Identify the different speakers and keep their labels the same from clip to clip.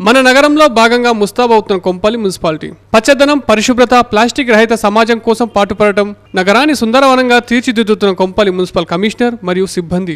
Speaker 1: మన నగరంలో భాగంగా ముస్తాబవుతున్న కొంపల్లి మున్సిపాలిటీ పచ్చదనం పరిశుభ్రత ప్లాస్టిక్ రహిత సమాజం కోసం పాటుపడటం నగరాన్ని సుందరవనంగా తీర్చిదిద్దుతున్న కొంపల్లి మున్సిపల్ కమిషనర్ మరియు సిబ్బంది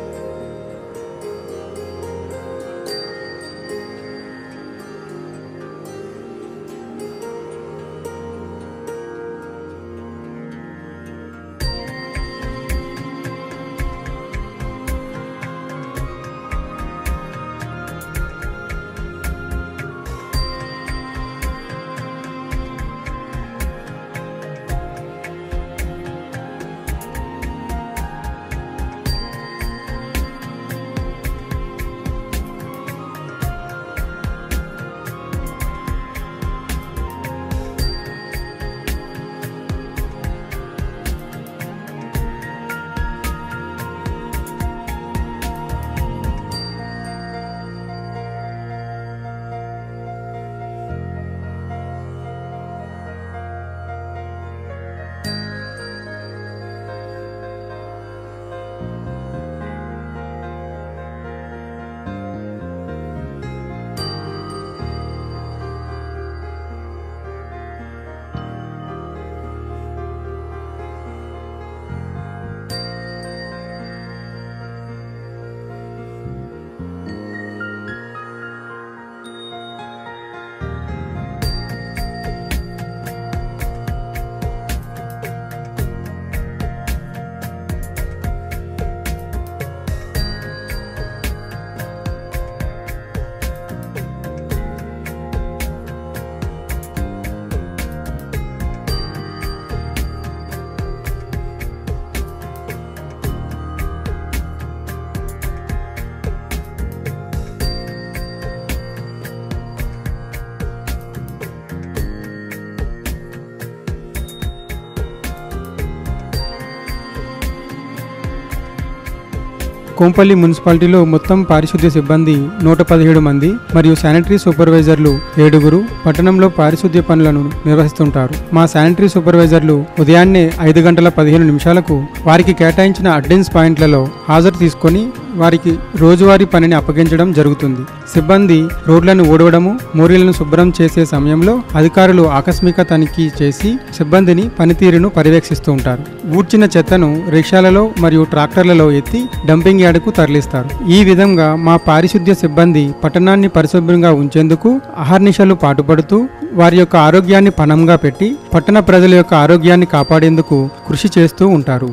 Speaker 2: కోంపల్లి మున్సిపాలిటీలో మొత్తం పారిశుద్ధ్య సిబ్బంది నూట పదిహేడు మంది మరియు శానిటరీ సూపర్వైజర్లు ఏడుగురు పట్టణంలో పారిశుద్ధ్య పనులను నిర్వహిస్తుంటారు మా శానిటరీ సూపర్వైజర్లు ఉదయాన్నే ఐదు గంటల పదిహేను నిమిషాలకు వారికి కేటాయించిన అటెండెన్స్ పాయింట్లలో హాజరు తీసుకొని వారికి రోజువారీ పనిని అప్పగించడం జరుగుతుంది సిబ్బంది రోడ్లను ఊడవడము మోరీలను శుభ్రం చేసే సమయంలో అధికారులు ఆకస్మిక తనిఖీ చేసి సిబ్బందిని పనితీరును పర్యవేక్షిస్తూ ఉంటారు ఊడ్చిన చెత్తను రిక్షాలలో మరియు ట్రాక్టర్లలో ఎత్తి డంపింగ్ యార్డుకు తరలిస్తారు ఈ విధంగా మా పారిశుద్ధ్య సిబ్బంది పట్టణాన్ని పరిశుభ్రంగా ఉంచేందుకు అహర్నిశలు పాటుపడుతూ వారి యొక్క ఆరోగ్యాన్ని పణంగా పెట్టి పట్టణ ప్రజల యొక్క ఆరోగ్యాన్ని కాపాడేందుకు కృషి చేస్తూ ఉంటారు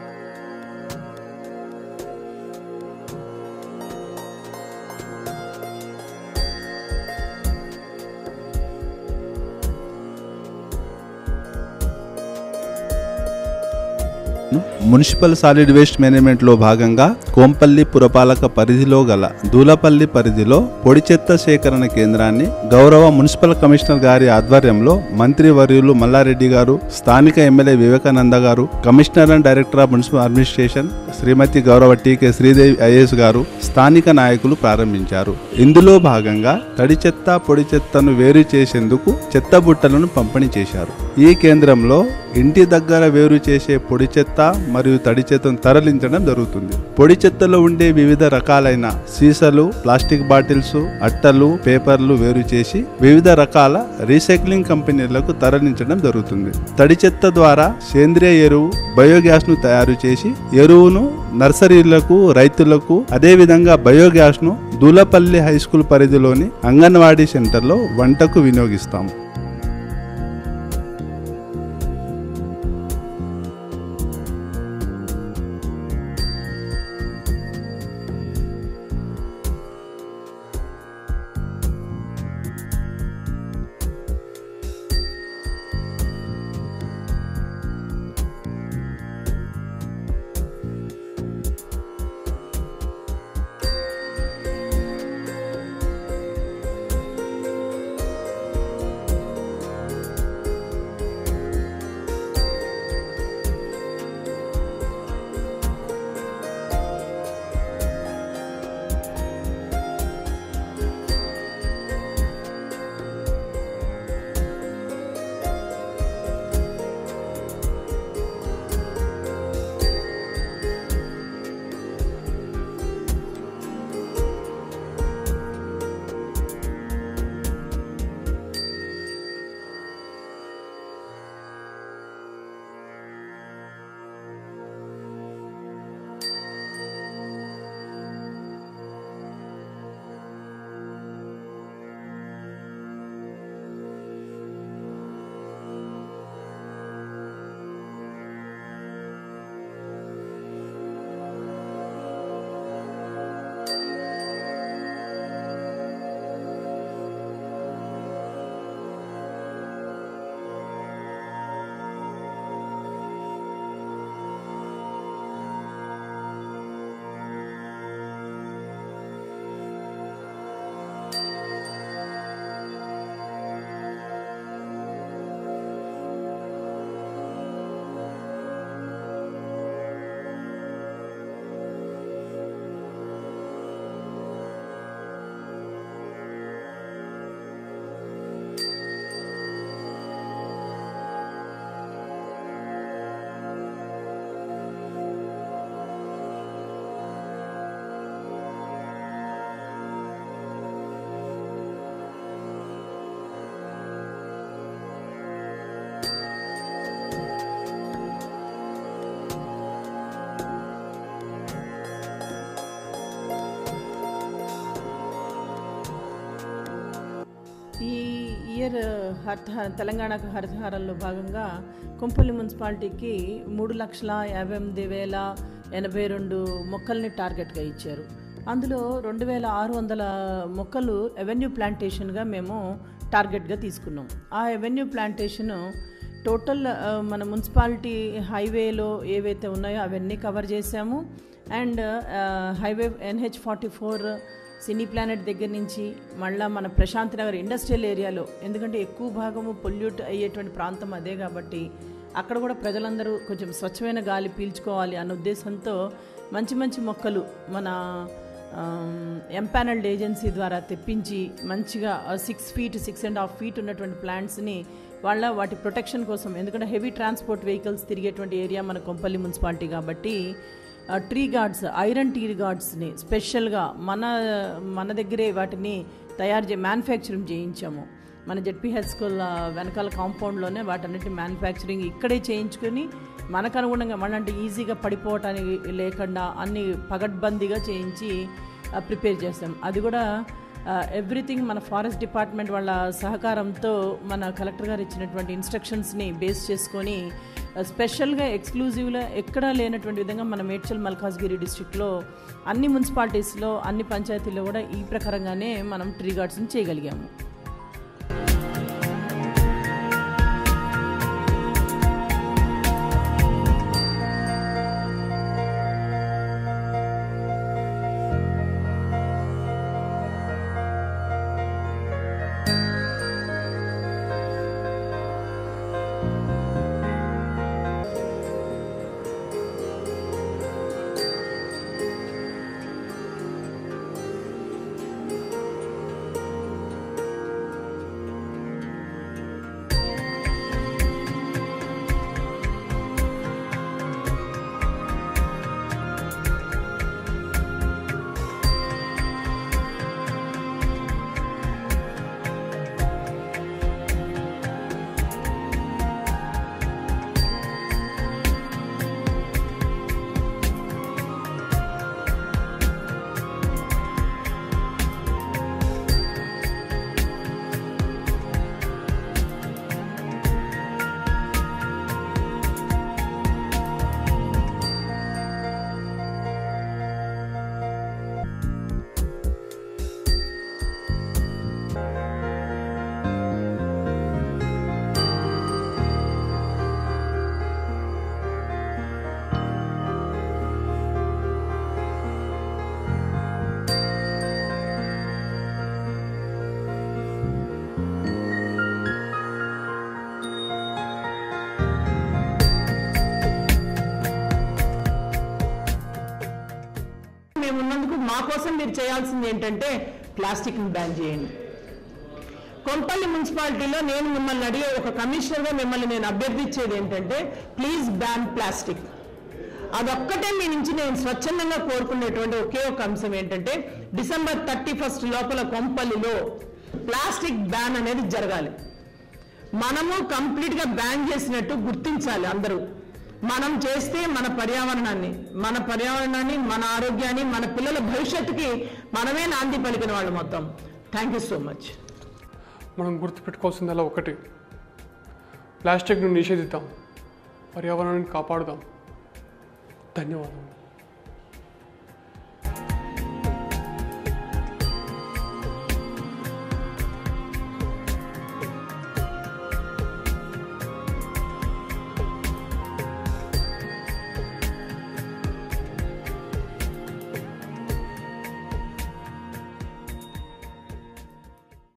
Speaker 3: మున్సిపల్ సాలిడ్ వేస్ట్ మేనేజ్మెంట్ లో భాగంగా కోంపల్లి పురపాలక పరిధిలో గల దూలపల్లి పరిధిలో పొడి చెత్త సేకరణ కేంద్రాన్ని గౌరవ మున్సిపల్ కమిషనర్ గారి ఆధ్వర్యంలో మంత్రి వర్యులు మల్లారెడ్డి గారు స్థానిక ఎమ్మెల్యే వివేకానంద గారు commissioner and director of municipal administration Shrimati గౌరవ టీకే శ్రీదేవి ఐఏఎస్ గారు స్థానిక నాయకులు ప్రారంభించారు ఇందులో భాగంగా తడి చెత్త పొడి చెత్తను వేరు చేసేందుకు చెత్త బుట్టలను పంపిణీ చేశారు ఈ కేంద్రంలో ఇంటి దగ్గర వేరు చేసే పొడి చెత్త మరియు తడి చెత్తను తరలించడం జరుగుతుంది పొడి చెత్తలో ఉండే వివిధ రకాలైన సీసాలు ప్లాస్టిక్ బాటిల్స్ అట్టలు పేపర్లు వేరు చేసి వివిధ రకాల రీసైక్లింగ్ కంపెనీలకు తరలించడం జరుగుతుంది తడి చెత్త ద్వారా సేంద్రియ ఎరువు బయోగ్యాస్ ను తయారు చేసి ఎరువును నర్సరీలకు రైతులకు అదేవిధంగా బయోగ్యాస్ ను దూలపల్లి హై స్కూల్ పరిధిలోని అంగన్వాడీ సెంటర్లో వంటకు వినియోగిస్తాము
Speaker 4: ఇయర్ హరిత తెలంగాణకు హరితహారంలో భాగంగా కొంపల్లి మున్సిపాలిటీకి మూడు లక్షల యాభై ఎనిమిది వేల ఎనభై రెండు మొక్కల్ని టార్గెట్గా ఇచ్చారు అందులో రెండు వేల ఆరు వందల మొక్కలు ఎవెన్యూ ప్లాంటేషన్గా మేము టార్గెట్గా తీసుకున్నాం ఆ ఎవెన్యూ ప్లాంటేషన్ టోటల్ ఆ, మన మున్సిపాలిటీ హైవేలో ఏవైతే ఉన్నాయో అవన్నీ కవర్ చేశాము and highway NH forty four cine planet దగ్గర నుంచి మళ్ళా మన ప్రశాంత్ నగర్ ఇండస్ట్రియల్ ఏరియాలో ఎందుకంటే ఎక్కువ భాగము పొల్యూట్ అయ్యేటువంటి ప్రాంతం అదే కాబట్టి అక్కడ కూడా ప్రజలందరూ కొంచెం స్వచ్ఛమైన గాలి పీల్చుకోవాలి అన్న ఉద్దేశంతో మంచి మంచి మొక్కలు మన ఎంపానల్డ్ ఏజెన్సీ ద్వారా తెప్పించి మంచిగా six feet six and half feet ఉన్నటువంటి ప్లాంట్స్ని వాళ్ళ వాటి ప్రొటెక్షన్ కోసం ఎందుకంటే హెవీ ట్రాన్స్పోర్ట్ వెహికల్స్ తిరిగేటువంటి ఏరియా మన కొంపల్లి మున్సిపాలిటీ కాబట్టి ఆ, ట్రీ గార్డ్స్ ఐరన్ ట్రీ గార్డ్స్ని స్పెషల్గా మన మన దగ్గరే వాటిని తయారు చే మ్యానుఫ్యాక్చరింగ్ చేయించాము మన జెడ్పీ హెల్త్ స్కూల్ ఆ, వెనకాల కాంపౌండ్లోనే వాటన్నిటి మ్యానుఫ్యాక్చరింగ్ ఇక్కడే చేయించుకొని మనకు అనుగుణంగా మనంటే ఈజీగా పడిపోవటానికి లేకుండా అన్ని పగడ్బందీగా చేయించి ప్రిపేర్ చేస్తాం అది కూడా ఎవ్రీథింగ్ మన ఫారెస్ట్ డిపార్ట్మెంట్ వాళ్ళ సహకారంతో మన కలెక్టర్ గారు ఇచ్చినటువంటి ఇన్స్ట్రక్షన్స్ని బేస్ చేసుకొని స్పెషల్గా ఎక్స్క్లూజివ్గా ఎక్కడా లేనటువంటి విధంగా మన మేడ్చల్ మల్కాజ్గిరి డిస్ట్రిక్ట్లో అన్ని మున్సిపాలిటీస్లో అన్ని పంచాయతీల్లో కూడా ఈ ప్రకారంగానే మనం ట్రీ గార్డ్స్ని చేయగలిగాము
Speaker 5: మేము ఉన్నందుకు మా కోసం మీరు చేయాల్సింది ఏంటంటే ప్లాస్టిక్ని బ్యాన్ చేయండి కొంపల్లి మున్సిపాలిటీలో నేను మిమ్మల్ని అడిగే ఒక కమిషనర్గా మిమ్మల్ని నేను అభ్యర్థించేది ఏంటంటే ప్లీజ్ బ్యాన్ ప్లాస్టిక్ అదొక్కటే మీ నుంచి నేను స్వచ్ఛందంగా కోరుకునేటువంటి ఒకే ఒక అంశం ఏంటంటే డిసెంబర్ థర్టీ ఫస్ట్ లోపల కొంపల్లిలో ప్లాస్టిక్ బ్యాన్ అనేది జరగాలి మనము కంప్లీట్ గా బ్యాన్ చేసినట్టు గుర్తించాలి అందరూ మనం చేస్తే మన పర్యావరణాన్ని మన పర్యావరణాన్ని మన ఆరోగ్యాన్ని మన పిల్లల భవిష్యత్తుకి మనమే నాంది పలికిన వాళ్ళు మొత్తం థ్యాంక్ యూ సో మచ్
Speaker 1: మనం గుర్తుపెట్టుకోవాల్సిందల్లా ఒకటి ప్లాస్టిక్ను నిషేధిద్దాం పర్యావరణాన్ని కాపాడుదాం ధన్యవాదాలు